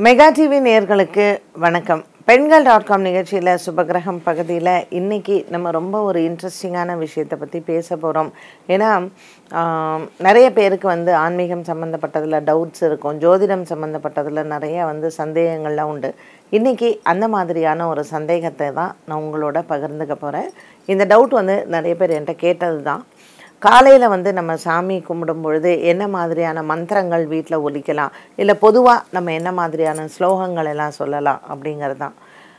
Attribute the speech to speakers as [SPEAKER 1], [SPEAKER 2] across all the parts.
[SPEAKER 1] mega TV நேயர்களுக்கு வணக்கம் பெண்கள் டாட் காம் நிகழ்ச்சியில் சுபகிரகம் பகுதியில் இன்னைக்கு நம்ம ரொம்ப ஒரு இன்ட்ரெஸ்டிங்கான விஷயத்தை பற்றி பேச போகிறோம் ஏன்னா ஆம், நிறைய பேருக்கு வந்து ஆன்மீகம் சம்மந்தப்பட்டதில் டவுட்ஸ் இருக்கும் ஜோதிடம் சம்மந்தப்பட்டதில் நிறைய வந்து சந்தேகங்கள்லாம் உண்டு இன்னைக்கு அந்த மாதிரியான ஒரு சந்தேகத்தை தான் நான் உங்களோட பகிர்ந்துக்க போகிறேன் இந்த டவுட் வந்து நிறைய பேர் என்கிட்ட கேட்டது தான் காலையில் வந்து நம்ம சாமி கும்பிடும் பொழுது என்ன மாதிரியான மந்திரங்கள் வீட்டில் ஒலிக்கலாம் இல்லை பொதுவாக நம்ம என்ன மாதிரியான ஸ்லோகங்கள் எல்லாம் சொல்லலாம் அப்படிங்கிறது தான்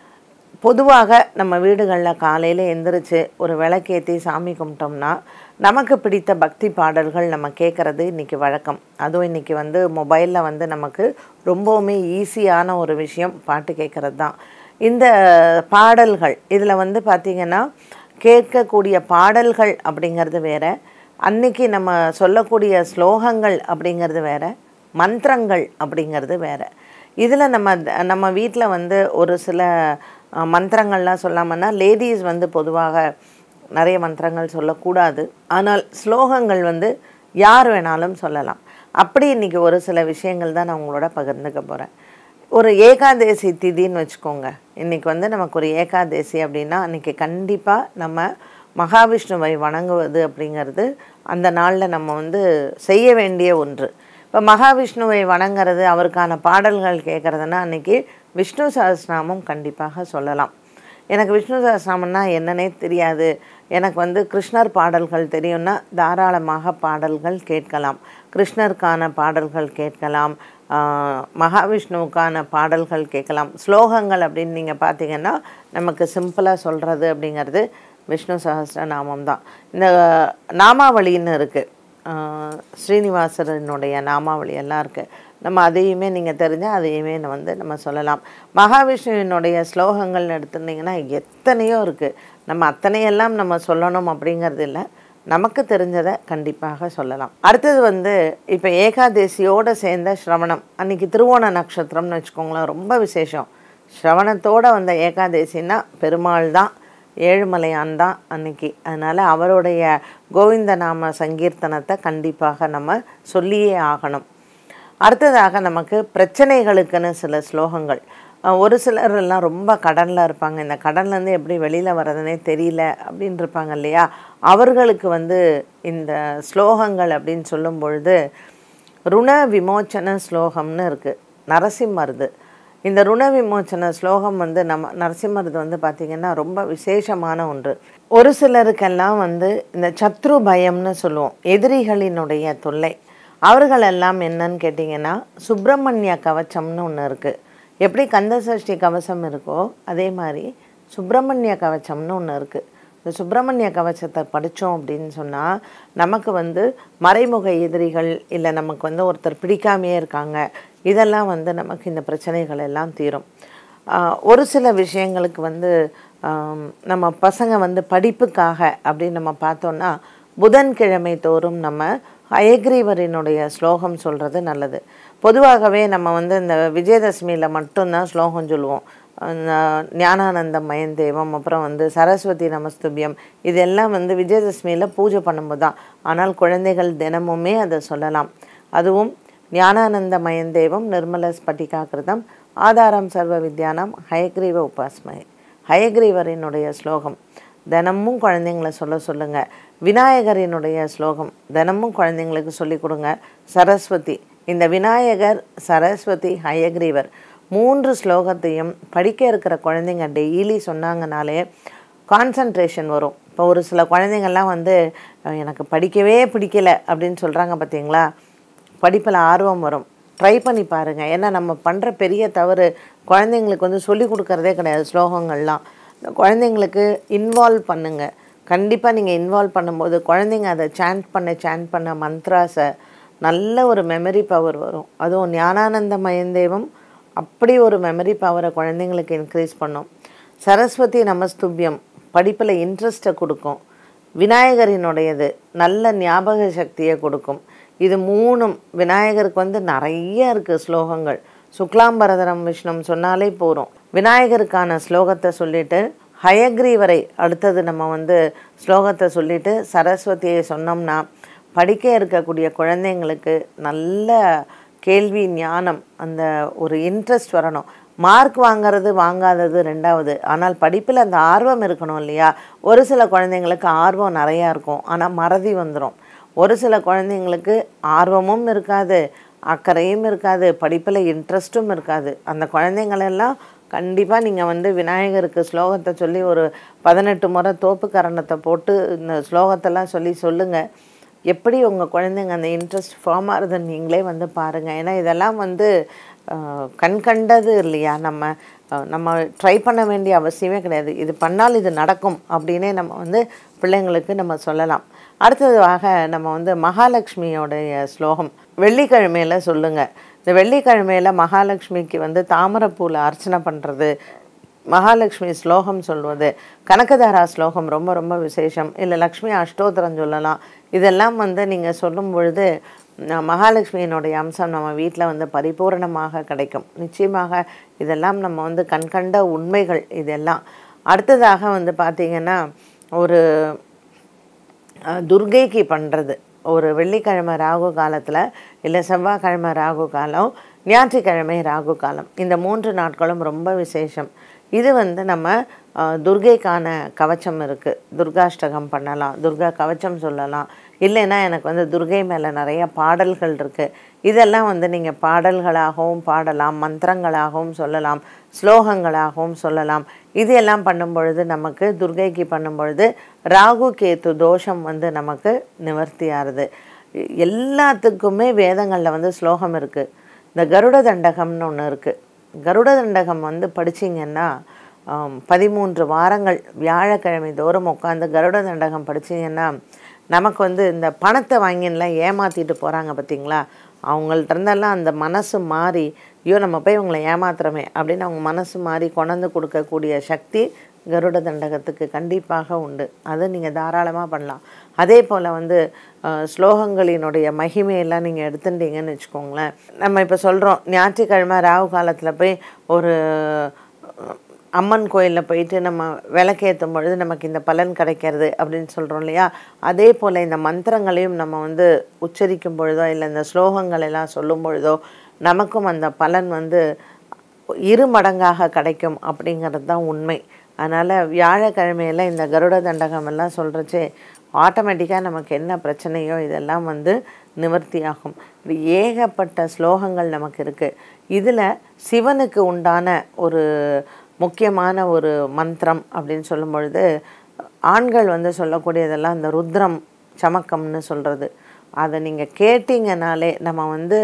[SPEAKER 1] பொதுவாக நம்ம வீடுகளில் காலையில் எந்திரிச்சு ஒரு விளக்கேற்றி சாமி கும்பிட்டோம்னா நமக்கு பிடித்த பக்தி பாடல்கள் நம்ம கேட்குறது இன்றைக்கி வழக்கம் அதுவும் இன்றைக்கி வந்து மொபைலில் வந்து நமக்கு ரொம்பவுமே ஈஸியான ஒரு விஷயம் பாட்டு கேட்குறது தான் இந்த பாடல்கள் இதில் வந்து பார்த்திங்கன்னா கேட்கக்கூடிய பாடல்கள் அப்படிங்கிறது வேற அன்னைக்கு நம்ம சொல்லக்கூடிய ஸ்லோகங்கள் அப்படிங்கிறது வேற மந்திரங்கள் அப்படிங்கிறது வேற இதில் நம்ம நம்ம வீட்டில் வந்து ஒரு சில அஹ், மந்திரங்கள்லாம் சொல்லாமன்னா லேடிஸ் வந்து பொதுவாக நிறைய மந்திரங்கள் சொல்லக்கூடாது ஆனால் ஸ்லோகங்கள் வந்து யார் வேணாலும் சொல்லலாம் அப்படி இன்றைக்கி ஒரு சில விஷயங்கள் தான் நான் உங்களோட பகிர்ந்துக்க போகிறேன் ஒரு ஏகாதேசி திதின்னு வச்சுக்கோங்க இன்றைக்கி வந்து நமக்கு ஒரு ஏகாதேசி அப்படின்னா அன்றைக்கி கண்டிப்பாக நம்ம மகாவிஷ்ணுவை வணங்குவது அப்படிங்கிறது அந்த நாளில் நம்ம வந்து செய்ய வேண்டிய ஒன்று இப்போ மகாவிஷ்ணுவை வணங்குறது அவருக்கான பாடல்கள் கேட்குறதுனா அன்றைக்கி விஷ்ணு சஹஸ்ரநாமம் கண்டிப்பாக சொல்லலாம் எனக்கு விஷ்ணு சஹஸ்ரநாமம்னா என்னன்னே தெரியாது எனக்கு வந்து கிருஷ்ணர் பாடல்கள் தெரியும்னா தாராளமாக பாடல்கள் கேட்கலாம் கிருஷ்ணருக்கான பாடல்கள் கேட்கலாம் ஆஹ் மகாவிஷ்ணுவுக்கான பாடல்கள் கேட்கலாம் ஸ்லோகங்கள் அப்படின்னு நீங்கள் பார்த்தீங்கன்னா நமக்கு சிம்பிளாக சொல்கிறது அப்படிங்கிறது விஷ்ணு சஹஸ்ரநாமம் தான் இந்த நாமாவளின்னு இருக்குது ஸ்ரீனிவாசரனுடைய நாமாவளி எல்லாம் இருக்குது நம்ம அதையுமே நீங்கள் தெரிஞ்சால் அதையுமே நம்ம வந்து நம்ம சொல்லலாம் மகாவிஷ்ணுவினுடைய ஸ்லோகங்கள்னு எடுத்துருந்தீங்கன்னா எத்தனையோ இருக்குது நம்ம அத்தனையெல்லாம் நம்ம சொல்லணும் அப்படிங்கிறது இல்லை நமக்கு தெரிஞ்சதை கண்டிப்பாக சொல்லலாம் அடுத்தது வந்து இப்போ ஏகாதேசியோடு சேர்ந்த ஸ்ரவணம் அன்னைக்கு திருவோண நட்சத்திரம்னு வச்சுக்கோங்களேன் ரொம்ப விசேஷம் ஸ்ரவணத்தோடு வந்த ஏகாதேசின்னா பெருமாள் தான் ஏழுமலையான் தான் அன்னைக்கு அதனால் அவருடைய கோவிந்த நாம சங்கீர்த்தனத்தை கண்டிப்பாக நம்ம சொல்லியே ஆகணும் அடுத்ததாக நமக்கு பிரச்சனைகளுக்குன்னு சில ஸ்லோகங்கள் அஹ் ஒரு சிலர் எல்லாம் ரொம்ப கடனில் இருப்பாங்க இந்த கடன்லேருந்து எப்படி வெளியில் வர்றதுனே தெரியல அப்படின்னு இருப்பாங்க இல்லையா அவர்களுக்கு வந்து இந்த ஸ்லோகங்கள் அப்படின்னு சொல்லும் பொழுது ருண விமோச்சன ஸ்லோகம்னு இருக்குது நரசிம்மருது இந்த ருண விமோச்சன ஸ்லோகம் வந்து நம்ம நரசிம்மருது வந்து பார்த்திங்கன்னா ரொம்ப விசேஷமான ஒன்று ஒரு சிலருக்கெல்லாம் வந்து இந்த சத்ரு பயம்னு சொல்லுவோம் எதிரிகளினுடைய தொல்லை அவர்களெல்லாம் என்னன்னு கேட்டிங்கன்னா சுப்பிரமணிய கவச்சம்னு ஒன்று இருக்குது எப்படி கந்தசஷ்டி கவசம் இருக்கோ அதே மாதிரி சுப்பிரமணிய கவச்சம்னு ஒன்று இருக்குது இந்த சுப்பிரமணிய கவசத்தை படித்தோம் அப்படின்னு சொன்னால் நமக்கு வந்து மறைமுக எதிரிகள் இல்லை நமக்கு வந்து ஒருத்தர் பிடிக்காமையே இருக்காங்க இதெல்லாம் வந்து நமக்கு இந்த பிரச்சனைகள் எல்லாம் தீரும் ஆஹ் ஒரு சில விஷயங்களுக்கு வந்து ஆம், நம்ம பசங்க வந்து படிப்புக்காக அப்படின்னு நம்ம பார்த்தோன்னா புதன்கிழமை தோறும் நம்ம அயக்ரீவரினுடைய ஸ்லோகம் சொல்கிறது நல்லது பொதுவாகவே நம்ம வந்து இந்த விஜயதசமியில் மட்டும்தான் ஸ்லோகம் சொல்லுவோம் அந்த ஞானானந்தம் மயந்தேவம் அப்புறம் வந்து சரஸ்வதி நமஸ்துபியம் இதெல்லாம் வந்து விஜயதசமியில் பூஜை பண்ணும்போது தான் ஆனால் குழந்தைகள் தினமுமே அதை சொல்லலாம் அதுவும் ஞானானந்த மயந்தேவம் நிர்மல ஸ்பட்டிகா கிருதம் ஆதாரம் சர்வ வித்யானம் ஹயக்ரீவ உபாஸ்மய ஹயக்ரீவரினுடைய ஸ்லோகம் தினமும் குழந்தைங்கள சொல்ல சொல்லுங்க விநாயகரினுடைய ஸ்லோகம் தினமும் குழந்தைங்களுக்கு சொல்லி கொடுங்க சரஸ்வதி இந்த விநாயகர் சரஸ்வதி ஹயக்ரீவர் மூன்று ஸ்லோகத்தையும் படிக்க இருக்கிற குழந்தைங்க டெய்லி சொன்னாங்கனாலே கான்சன்ட்ரேஷன் வரும் இப்போ ஒரு சில குழந்தைங்கள்லாம் வந்து "அஹ், எனக்கு படிக்கவே பிடிக்கல அப்படின்னு சொல்கிறாங்க பார்த்தீங்களா படிப்பில் ஆர்வம் வரும் ட்ரை பண்ணி பாருங்கள் ஏன்னா நம்ம பண்ணுற பெரிய தவறு குழந்தைங்களுக்கு வந்து சொல்லி கொடுக்கறதே கிடையாது ஸ்லோகங்கள்லாம் இந்த குழந்தைங்களுக்கு இன்வால்வ் பண்ணுங்கள் கண்டிப்பாக நீங்கள் இன்வால்வ் பண்ணும்போது குழந்தைங்க அதை சாண்ட் பண்ண சாண்ட் பண்ண மந்த்ராஸை நல்ல ஒரு மெமரி பவர் வரும் அதுவும் ஞானானந்த மயந்தேவம் அப்படி ஒரு மெமரி பவரை குழந்தைங்களுக்கு இன்க்ரீஸ் பண்ணும் சரஸ்வதி நமஸ்துபியம் படிப்பில் இன்ட்ரெஸ்ட்டை கொடுக்கும் விநாயகரினுடையது நல்ல ஞாபக சக்தியை கொடுக்கும் இது மூணும் விநாயகருக்கு வந்து நிறைய இருக்குது ஸ்லோகங்கள் சுக்லாம்பரதரம் விஷ்ணம் சொன்னாலே போகிறோம் விநாயகருக்கான ஸ்லோகத்தை சொல்லிட்டு ஹயக்ரீவரை அடுத்தது நம்ம வந்து ஸ்லோகத்தை சொல்லிட்டு சரஸ்வதியை சொன்னோம்னா படிக்க இருக்கக்கூடிய குழந்தைங்களுக்கு நல்ல கேள்வி ஞானம் அந்த ஒரு இன்ட்ரெஸ்ட் வரணும் மார்க் வாங்குறது வாங்காதது ரெண்டாவது ஆனால் படிப்பில் அந்த ஆர்வம் இருக்கணும் இல்லையா ஒரு சில குழந்தைங்களுக்கு ஆர்வம் நிறையா இருக்கும் ஆனால் மறதி வந்துடும் ஒரு சில குழந்தைங்களுக்கு ஆர்வமும் இருக்காது அக்கறையும் இருக்காது படிப்பில் இன்ட்ரெஸ்ட்டும் இருக்காது அந்த குழந்தைங்களெல்லாம் கண்டிப்பாக நீங்கள் வந்து விநாயகருக்கு ஸ்லோகத்தை சொல்லி ஒரு பதினெட்டு முறை தோப்பு கரணத்தை போட்டு இந்த ஸ்லோகத்தெல்லாம் சொல்லி சொல்லுங்கள் எப்படி உங்கள் குழந்தைங்க அந்த இன்ட்ரெஸ்ட் ஃபார்ம் ஆகுதுன்னு நீங்களே வந்து பாருங்கள் ஏன்னா இதெல்லாம் வந்து அஹ், கண் கண்டது இல்லையா நம்ம அஹ், நம்ம ட்ரை பண்ண வேண்டிய அவசியமே கிடையாது இது பண்ணால் இது நடக்கும் அப்படின்னே நம்ம வந்து பிள்ளைங்களுக்கு நம்ம சொல்லலாம் அடுத்ததாக நம்ம வந்து மகாலட்சுமியோடைய ஸ்லோகம் வெள்ளிக்கிழமையில் சொல்லுங்கள் இந்த வெள்ளிக்கிழமையில் மகாலட்சுமிக்கு வந்து தாமரைப்பூவில் அர்ச்சனை பண்ணுறது மகாலட்சுமி ஸ்லோகம் சொல்வது கனகதாரா ஸ்லோகம் ரொம்ப ரொம்ப விசேஷம் இல்லை லக்ஷ்மி அஷ்டோத்திரம் சொல்லலாம் இதெல்லாம் வந்து நீங்கள் சொல்லும் பொழுது ந- மகாலட்சுமியினுடைய அம்சம் நம்ம வீட்டில் வந்து பரிபூரணமாக கிடைக்கும் நிச்சயமாக இதெல்லாம் நம்ம வந்து கண்கண்ட உண்மைகள் இதெல்லாம் அடுத்ததாக வந்து பார்த்திங்கன்னா ஒரு அஹ், துர்க்கைக்கு பண்ணுறது ஒரு வெள்ளிக்கிழமை ராகு காலத்தில் இல்லை செவ்வாய்க்கிழமை ராகு காலம் ஞாயிற்றுக்கிழமை ராகு காலம் இந்த மூன்று நாட்களும் ரொம்ப விசேஷம் இது வந்து நம்ம அஹ், துர்க்கைக்கான கவச்சம் இருக்குது துர்காஷ்டகம் பண்ணலாம் துர்கா கவச்சம் சொல்லலாம் இல்லைன்னா எனக்கு வந்து துர்கை மேலே நிறைய பாடல்கள் இருக்குது இதெல்லாம் வந்து நீங்கள் பாடல்களாகவும் பாடலாம் மந்திரங்களாகவும் சொல்லலாம் ஸ்லோகங்களாகவும் சொல்லலாம் இது எல்லாம் பண்ணும் பொழுது நமக்கு துர்கைக்கு பண்ணும் பொழுது ராகு கேத்து தோஷம் வந்து நமக்கு நிவர்த்தி ஆறுது எ- எல்லாத்துக்குமே வேதங்களில் வந்து ஸ்லோகம் இருக்குது இந்த கருட தண்டகம்னு ஒன்று இருக்குது கருட தண்டகம் வந்து படிச்சீங்கன்னா ஆம், பதிமூன்று வாரங்கள் வியாழக்கிழமை தோறும் உட்காந்து கருட தண்டகம் படிச்சீங்கன்னா நமக்கு வந்து இந்த பணத்தை வாங்கின்லாம் ஏமாற்றிட்டு போகிறாங்க பார்த்தீங்களா அவங்கள்ட்ட இருந்தெல்லாம் அந்த மனசு மாறி ஐயோ நம்ம போய் இவங்களை ஏமாத்துறோமே அப்படின்னு அவங்க மனசு மாறி கொண்டாந்து கொடுக்கக்கூடிய சக்தி கருட தண்டகத்துக்கு கண்டிப்பாக உண்டு அதை நீங்கள் தாராளமாக பண்ணலாம் அதே போல் வந்து அஹ், ஸ்லோகங்களினுடைய மகிமையெல்லாம் நீங்கள் எடுத்துட்டீங்கன்னு வச்சுக்கோங்களேன் நம்ம இப்போ சொல்கிறோம் ஞாயிற்றுக்கிழமை ராகு காலத்தில் போய் ஒரு அஹ், அம்மன் கோயிலில் போயிட்டு நம்ம விளக்கேற்றும் பொழுது நமக்கு இந்த பலன் கிடைக்கிறது அப்படின்னு சொல்கிறோம் இல்லையா அதே போல் இந்த மந்திரங்களையும் நம்ம வந்து உச்சரிக்கும் பொழுதோ இல்லை இந்த ஸ்லோகங்கள் எல்லாம் சொல்லும் பொழுதோ நமக்கும் அந்த பலன் வந்து இரு மடங்காக கிடைக்கும் அப்படிங்கிறது தான் உண்மை அதனால் வியாழக்கிழமையில் இந்த கருட தண்டகம் எல்லாம் சொல்கிறச்சே ஆட்டோமேட்டிக்காக நமக்கு என்ன பிரச்சனையோ இதெல்லாம் வந்து நிவர்த்தி ஆகும் இது ஏகப்பட்ட ஸ்லோகங்கள் நமக்கு இருக்குது இதில் சிவனுக்கு உண்டான ஒரு முக்கியமான ஒரு மந்திரம் அப்படின்னு சொல்லும் பொழுது ஆண்கள் வந்து சொல்லக்கூடியதெல்லாம் இந்த ருத்ரம் சமக்கம்னு சொல்கிறது அதை நீங்கள் கேட்டிங்கனாலே நம்ம வந்து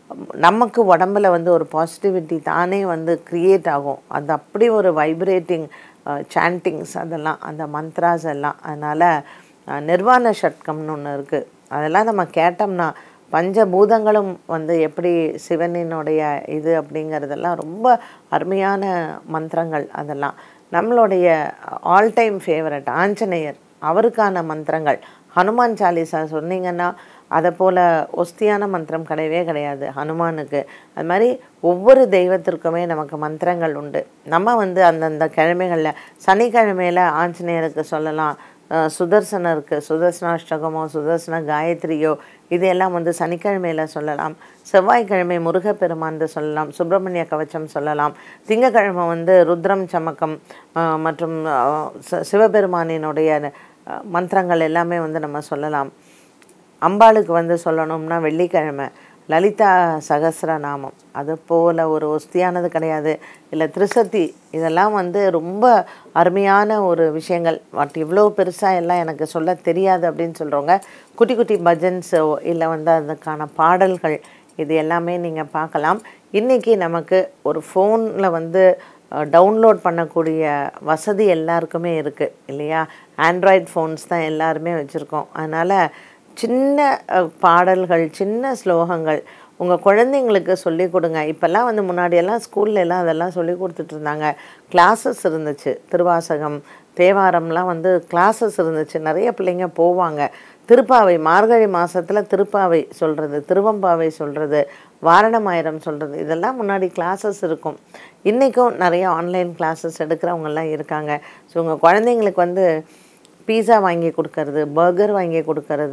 [SPEAKER 1] நமக்கு உடம்புல வந்து ஒரு பாசிட்டிவிட்டி தானே வந்து க்ரியேட் ஆகும் அது அப்படி ஒரு வைப்ரேட்டிங் சாண்டிங்ஸ் அதெல்லாம் அந்த மந்த்ராஸ் எல்லாம் அதனால் நிர்வாண ஷட்கம்னு ஒன்று இருக்குது அதெல்லாம் நம்ம கேட்டோம்னா பஞ்சபூதங்களும் வந்து எப்படி சிவனினுடைய இது அப்படிங்கிறதெல்லாம் ரொம்ப அருமையான மந்திரங்கள் அதெல்லாம் நம்மளுடைய ஆல் டைம் ஃபேவரட் ஆஞ்சநேயர் அவருக்கான மந்திரங்கள் ஹனுமான் சாலிசா சொன்னீங்கன்னா அதை போல் ஒஸ்தியான மந்திரம் கிடையவே கிடையாது ஹனுமானுக்கு அது மாதிரி ஒவ்வொரு தெய்வத்திற்குமே நமக்கு மந்திரங்கள் உண்டு நம்ம வந்து அந்தந்த கிழமைகளில் சனிக்கிழமையில் ஆஞ்சநேயருக்கு சொல்லலாம் அஹ் சுதர்சனருக்கு சுதர்சனாஷ்டகமோ சுதர்சன காயத்ரியோ இதையெல்லாம் வந்து சனிக்கிழமையில் சொல்லலாம் செவ்வாய்க்கிழமை முருகப்பெருமான் சொல்லலாம் சுப்பிரமணிய கவச்சம் சொல்லலாம் திங்கக்கிழமை வந்து ருத்ரம் சமக்கம் அஹ் மற்றும் அஹ் ச- சிவபெருமானினுடைய அஹ், மந்திரங்கள் எல்லாமே வந்து நம்ம சொல்லலாம் அம்பாளுக்கு வந்து சொல்லணும்னா வெள்ளிக்கிழமை லலிதா சகஸ்ரநாமம் அது போல் ஒரு ஒஸ்தியானது கிடையாது இல்லை திருசத்தி இதெல்லாம் வந்து ரொம்ப அருமையான ஒரு விஷயங்கள் பட் இவ்வளோ பெருசாக எல்லாம் எனக்கு சொல்ல தெரியாது அப்படின்னு சொல்கிறவங்க குட்டி குட்டி பஜன்ஸோ இல்லை வந்து அதுக்கான பாடல்கள் இது எல்லாமே நீங்கள் பார்க்கலாம் இன்றைக்கி நமக்கு ஒரு ஃபோனில் வந்து டவுன்லோட் பண்ணக்கூடிய வசதி எல்லாருக்குமே இருக்குது இல்லையா ஆண்ட்ராய்ட் ஃபோன்ஸ் தான் எல்லாருமே வச்சுருக்கோம் அதனால் சின்ன அஹ், பாடல்கள் சின்ன ஸ்லோகங்கள் உங்கள் குழந்தைங்களுக்கு சொல்லி கொடுங்க இப்போல்லாம் வந்து முன்னாடியெல்லாம் ஸ்கூல்ல எல்லாம் அதெல்லாம் சொல்லி கொடுத்துட்டு இருந்தாங்க கிளாஸஸ் இருந்துச்சு திருவாசகம் தேவாரம்லாம் வந்து கிளாஸஸ் இருந்துச்சு நிறைய பிள்ளைங்க போவாங்க திருப்பாவை மார்கழி மாதத்தில் திருப்பாவை சொல்கிறது திருவம்பாவை சொல்கிறது வாரணமாயிரம் சொல்கிறது இதெல்லாம் முன்னாடி கிளாஸஸ் இருக்கும் இன்றைக்கும் நிறைய ஆன்லைன் கிளாஸஸ் எடுக்கிறவங்கெல்லாம் இருக்காங்க ஸோ உங்கள் குழந்தைங்களுக்கு வந்து பீஸா வாங்கி கொடுக்கறது பர்கர் வாங்கி கொடுக்கறது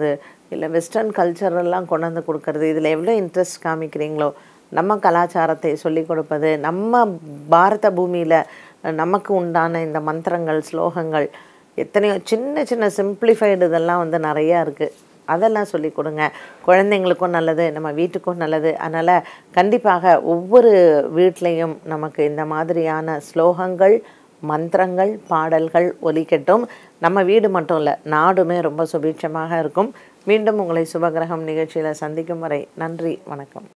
[SPEAKER 1] இல்லை வெஸ்டர்ன் கல்ச்சரெல்லாம் கொண்டு வந்து கொடுக்கறது இதில் எவ்வளோ இன்ட்ரெஸ்ட் காமிக்கிறீங்களோ நம்ம கலாச்சாரத்தை சொல்லிக் கொடுப்பது நம்ம பாரத பூமியில் நமக்கு உண்டான இந்த மந்திரங்கள் ஸ்லோகங்கள் எத்தனையோ சின்ன சின்ன சிம்பிளிஃபைடு இதெல்லாம் வந்து நிறையா இருக்குது அதெல்லாம் சொல்லி கொடுங்க குழந்தைங்களுக்கும் நல்லது நம்ம வீட்டுக்கும் நல்லது அதனால் கண்டிப்பாக ஒவ்வொரு வீட்லேயும் நமக்கு இந்த மாதிரியான ஸ்லோகங்கள் மந்திரங்கள் பாடல்கள் ஒலிக்கட்டும் நம்ம வீடு மட்டும் இல்லை நாடுமே ரொம்ப சுபீட்சமாக இருக்கும் மீண்டும் உங்களை சுபகிரகம் நிகழ்ச்சியில் சந்திக்கும் வரை நன்றி வணக்கம்